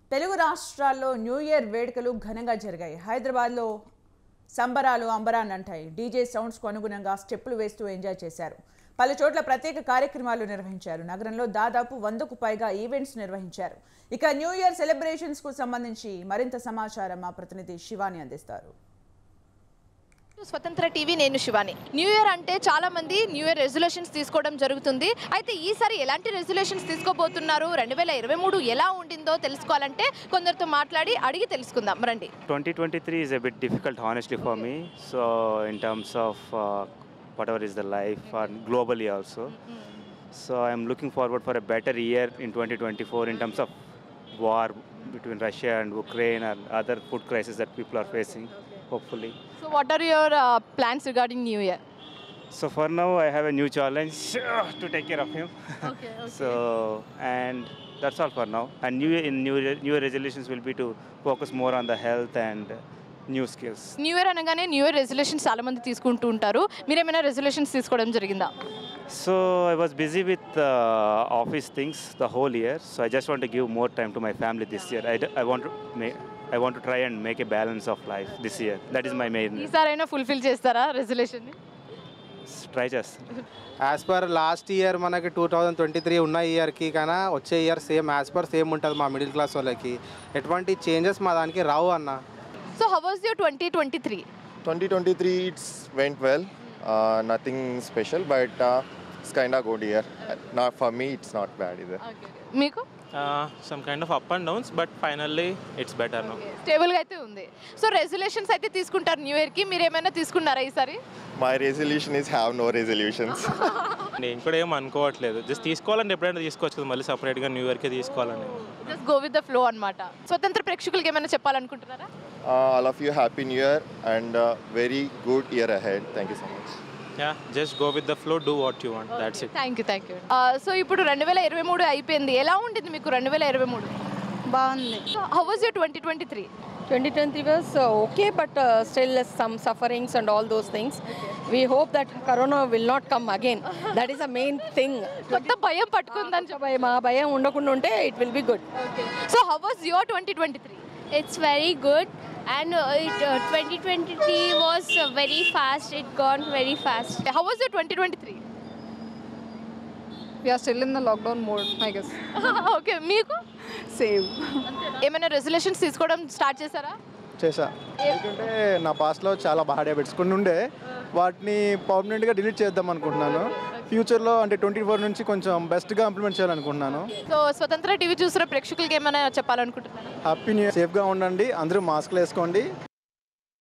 తెలుగు రాష్ట్రాల్లో new year వేడుకలు ఘనంగా జరిగాయి హైదరాబాద్లో సంబరాలు అంబరాన్ని అంటాయి డీజే సౌండ్స్కు అనుగుణంగా స్టెప్పులు వేస్తూ ఎంజాయ్ చేశారు పలు చోట్ల ప్రత్యేక కార్యక్రమాలు నిర్వహించారు నగరంలో దాదాపు వందకు పైగా ఈవెంట్స్ నిర్వహించారు ఇక న్యూ ఇయర్ సెలబ్రేషన్స్కు సంబంధించి మరింత సమాచారం మా ప్రతినిధి శివాని అందిస్తారు స్వతంత్ర టీవీ నేను శివాని న్యూ ఇయర్ అంటే చాలా మంది న్యూ ఇయర్ రెజల్యూషన్స్ తీసుకోవడం జరుగుతుంది అయితే ఈసారి ఎలాంటి రెజల్యూషన్స్ తీసుకోబోతున్నారు రెండు వేల ఇరవై మూడు ఎలా ఉండిందో తెలుసుకోవాలంటే కొందరితో మాట్లాడి అడిగి తెలుసుకుందాం రండి 2023 is a bit difficult, honestly, for me. So, in terms of uh, whatever is the life and globally also. So, I'm looking forward for a better year in 2024 in terms of war between Russia and Ukraine and other food crisis that people are facing, hopefully. So what are your plans regarding new year So, for now, I have a new challenge to take care of him. so, and that's all for now. And new in new new resolutions will be to focus more on the health and new skills. New year అనగానే new year resolutions చాలా మంది తీసుకుంటూ ఉంటారు మీరేమైనా resolutions తీసుకోవడం జరిగిందా So I was busy with uh, office things the whole year. So I just want to give more time to my family this year. I, d- I want to make, I want to try and make a balance of life this year. That is my main. ఈసారైనా fulfil చేస్తారా రెజల్యూషన్ని Try just. As per last year మనకి two thousand twenty three ఉన్న ఇయర్కి కన్నా వచ్చే year same as per same ఉంటుంది మా మిడిల్ క్లాస్ వాళ్ళకి ఎటువంటి చేంజెస్ మా దానికి రావు అన్న so how was your twenty twenty three 2023 it's went well uh, nothing special but uh, it's kind of good year Uh, not for me it's not bad either మీకు Uh, some kind of up and downs, but finally it's better now. స్టేబుల్గా అయితే ఉంది so resolutions అయితే తీసుకుంటారు new ఇయర్కి మీరు ఏమైనా తీసుకున్నారా ఈసారి my resolution is have no resolutions నేను కూడా ఏం అనుకోవట్లేదు జస్ట్ తీసుకోవాలంటే ఎప్పుడైనా తీసుకోవచ్చు కదా మళ్ళీ సపరేట్గా న్యూ ఇయర్కే తీసుకోవాలని just go with the flow అన్నమాట స్వతంత్ర ప్రేక్షకులకి ఏమైనా చెప్పాలనుకుంటున్నారా uh, all of you happy new year and uh, very good year ahead thank you so much yeah just go with the flow do what you want that's it thank you thank you so ఇప్పుడు రెండు వేల ఇరవై మూడు అయిపోయింది ఎలా ఉండింది మీకు రెండు వేల ఇరవై మూడు బాగుంది so how was you twenty twenty three twenty twenty was okay but still some sufferings and all those things we hope that corona will not come again that is a main thing కొత్త భయం పట్టుకుందని భయం ఆ భయం ఉండకుండా ఉంటే it will be good so how was your twenty twenty three It's very good, and uh, it, uh, 2023 was uh, very fast. It gone very fast. How was you twenty twenty three We are still in the lockdown mode, I guess. Okay మీకు Same. ఏమైనా resolutions తీసుకోవడం start చేశారా చేశా ఎందుకంటే నా పాస్ట్లో చాలా బాగా హ్యాబిట్స్ కొన్ని ఉండే వాటిని పర్మనెంట్గా డిలీట్ చేద్దాం అనుకుంటున్నాను ఫ్యూచర్లో అంటే ట్వంటీ ఫోర్ నుంచి కొంచెం బెస్ట్గా ఇంప్లిమెంట్ చేయాలనుకుంటున్నాను సో స్వతంత్ర టీవీ చూసిన ప్రేక్షకులకి ఏమైనా చెప్పాలనుకుంటున్నారా హ్యాపీ న్యూ సేఫ్గా ఉండండి అందరూ మాస్క్లు వేసుకోండి